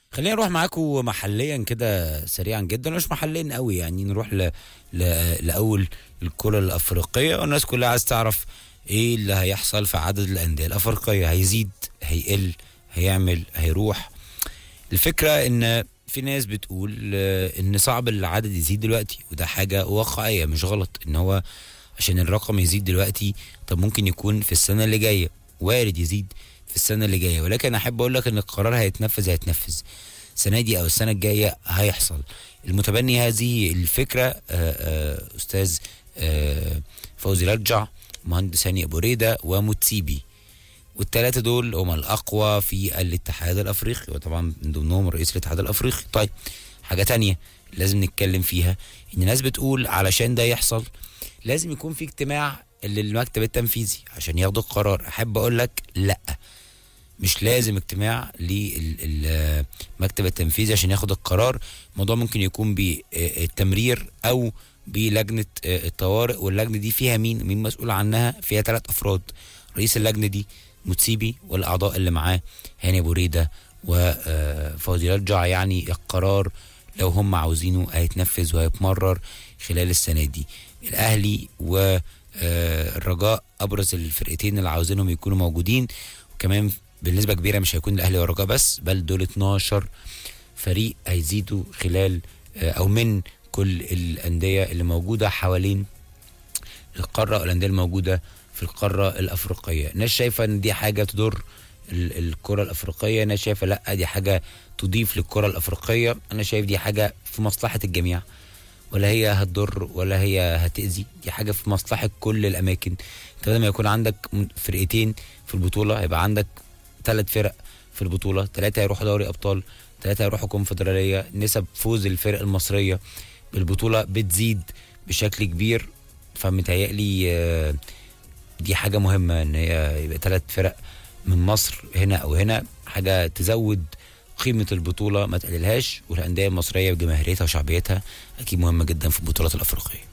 خلينا نروح معاكم محليا كده سريعا جدا مش محليا قوي يعني نروح ل... ل... لاول الكره الافريقيه والناس كلها عايز تعرف ايه اللي هيحصل في عدد الانديه الافريقيه هيزيد هيقل هيعمل هيروح الفكره ان في ناس بتقول آه، ان صعب العدد يزيد دلوقتي وده حاجه واقعيه مش غلط ان هو عشان الرقم يزيد دلوقتي طب ممكن يكون في السنه اللي جايه وارد يزيد في السنه اللي جايه ولكن احب اقول لك ان القرار هيتنفذ هيتنفذ السنه دي او السنه الجايه هيحصل المتبني هذه الفكره آه، آه، استاذ آه، فوزي رجع مهندس هاني ابو ريده ومتسيبي والثلاثه دول هم الاقوى في الاتحاد الافريقي وطبعا من ضمنهم رئيس الاتحاد الافريقي طيب حاجه تانية لازم نتكلم فيها ان الناس بتقول علشان ده يحصل لازم يكون في اجتماع للمكتب التنفيذي عشان ياخدوا القرار احب اقول لك لا مش لازم اجتماع للمكتب التنفيذي عشان ياخد القرار الموضوع ممكن يكون بالتمرير او بلجنه آه، الطوارئ واللجنه دي فيها مين مين مسؤول عنها فيها ثلاث افراد رئيس اللجنه دي متسيبي والاعضاء اللي معاه هاني ابو ريده وفوزي رجع يعني القرار لو هم عاوزينه هيتنفذ وهيتمرر خلال السنه دي الاهلي والرجاء ابرز الفرقتين اللي عاوزينهم يكونوا موجودين وكمان بنسبه كبيره مش هيكون الاهلي والرجاء بس بل دول 12 فريق هيزيدوا خلال آه، او من كل الانديه اللي موجوده حوالين القاره والانديه الموجوده في القاره الافريقيه ناس شايفه ان دي حاجه تضر ال- الكره الافريقيه ناس شايفه لا دي حاجه تضيف للكره الافريقيه انا شايف دي حاجه في مصلحه الجميع ولا هي هتضر ولا هي هتأذي دي حاجة في مصلحة كل الأماكن انت بدل ما يكون عندك م- فرقتين في البطولة هيبقى عندك ثلاث فرق في البطولة ثلاثة هيروحوا دوري أبطال ثلاثة هيروحوا كونفدرالية نسب فوز الفرق المصرية بالبطولة بتزيد بشكل كبير فمتهيألي آه، دي حاجة مهمة ان هي يبقى ثلاث فرق من مصر هنا او هنا حاجة تزود قيمة البطولة ما تقللهاش والأندية المصرية بجماهيريتها وشعبيتها أكيد مهمة جدا في البطولات الأفريقية